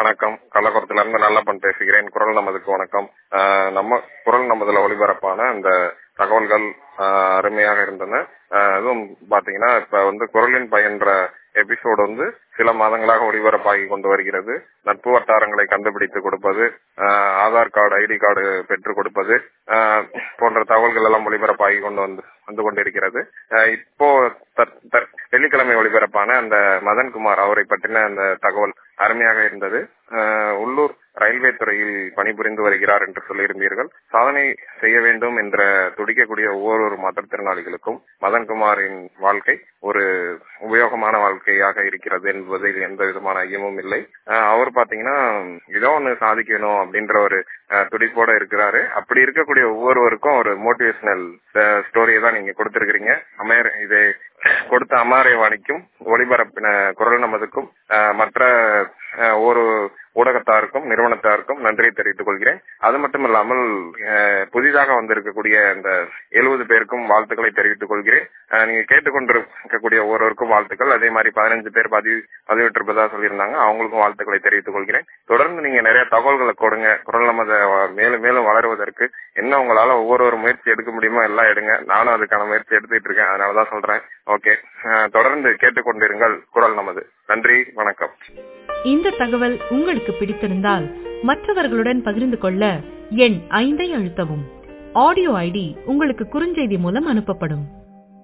வணக்கம் கள்ளக்குளத்துல இருந்து நல்லப்பன் பேசுகிறேன் குரல் நமதுக்கு வணக்கம் ஆஹ் நம்ம குரல் நமதுல ஒளிபரப்பான அந்த தகவல்கள் ஆஹ் அருமையாக இருந்தன ஆஹ் அதுவும் பாத்தீங்கன்னா இப்ப வந்து குரலின் பயன்ற எபிசோடு வந்து சில மாதங்களாக ஒளிபரப்பாகி கொண்டு வருகிறது நட்பு வட்டாரங்களை கண்டுபிடித்து கொடுப்பது ஆஹ் ஆதார் கார்டு ஐடி கார்டு பெற்றுக் கொடுப்பது ஆஹ் போன்ற தகவல்கள் எல்லாம் ஒளிபரப்பாகி கொண்டு வந்து வந்து கொண்டிருக்கிறது ஆஹ் இப்போ தற்- தற்- வெள்ளிக்கிழமை ஒளிபரப்பான அந்த மதன்குமார் அவரை பற்றின அந்த தகவல் அருமையாக இருந்தது ஆஹ் உள்ளூர் ரயில்வே துறையில் பணிபுரிந்து வருகிறார் என்று சொல்லியிருந்தீர்கள் சாதனை செய்ய வேண்டும் என்ற துடிக்கக்கூடிய ஒவ்வொரு மாற்றுத்திறனாளிகளுக்கும் மதன்குமாரின் வாழ்க்கை ஒரு உபயோகமான வாழ்க்கையாக இருக்கிறது என்பதில் எந்த விதமான ஐயமும் இல்லை ஆஹ் அவர் பாத்தீங்கன்னா ஏதோ ஒண்ணு சாதிக்கணும் அப்படின்ற ஒரு ஆஹ் துடிப்போட இருக்கிறாரு அப்படி இருக்கக்கூடிய ஒவ்வொருவருக்கும் ஒரு மோட்டிவேஷனல் ஸ்டோரியை தான் நீங்க கொடுத்திருக்கிறீங்க அமேர் இது கொடுத்த அமாரவாணிக்கும் ஒளிபரப்பின குரல் நமதுக்கும் ஆஹ் மற்ற ஆஹ் ஒரு ஊடகத்தாருக்கும் நிறுவனத்தாருக்கும் நன்றியை தெரிவித்துக் கொள்கிறேன் அது மட்டும் இல்லாமல் ஆஹ் புதிதாக வந்திருக்கக்கூடிய இந்த எழுபது பேருக்கும் வாழ்த்துக்களை தெரிவித்துக் கொள்கிறேன் ஆஹ் நீங்க கேட்டுக்கொண்டிருக்கக்கூடிய ஒவ்வொருவருக்கும் வாழ்த்துக்கள் அதே மாதிரி பதினஞ்சு பேர் பதிவு பதிவிட்டிருப்பதா சொல்லியிருந்தாங்க அவங்களுக்கும் வாழ்த்துக்களை தெரிவித்துக் கொள்கிறேன் தொடர்ந்து நீங்க நிறைய தகவல்களை கொடுங்க குரல் நமத மேலும் மேலும் வளருவதற்கு என்ன உங்களால ஒவ்வொரு ஒரு முயற்சி எடுக்க முடியுமோ எல்லாம் எடுங்க நானும் அதுக்கான முயற்சி எடுத்துட்டு இருக்கேன் அதனாலதான் சொல்றேன் ஓகே தொடர்ந்து கேட்டுக்கொண்டிருங்கள் குரல் நமது நன்றி வணக்கம் இந்த தகவல் உங்களுக்கு பிடித்திருந்தால் மற்றவர்களுடன் பகிர்ந்து கொள்ள எண் ஐந்தை அழுத்தவும் ஆடியோ ஐடி உங்களுக்கு குறுஞ்செய்தி மூலம் அனுப்பப்படும்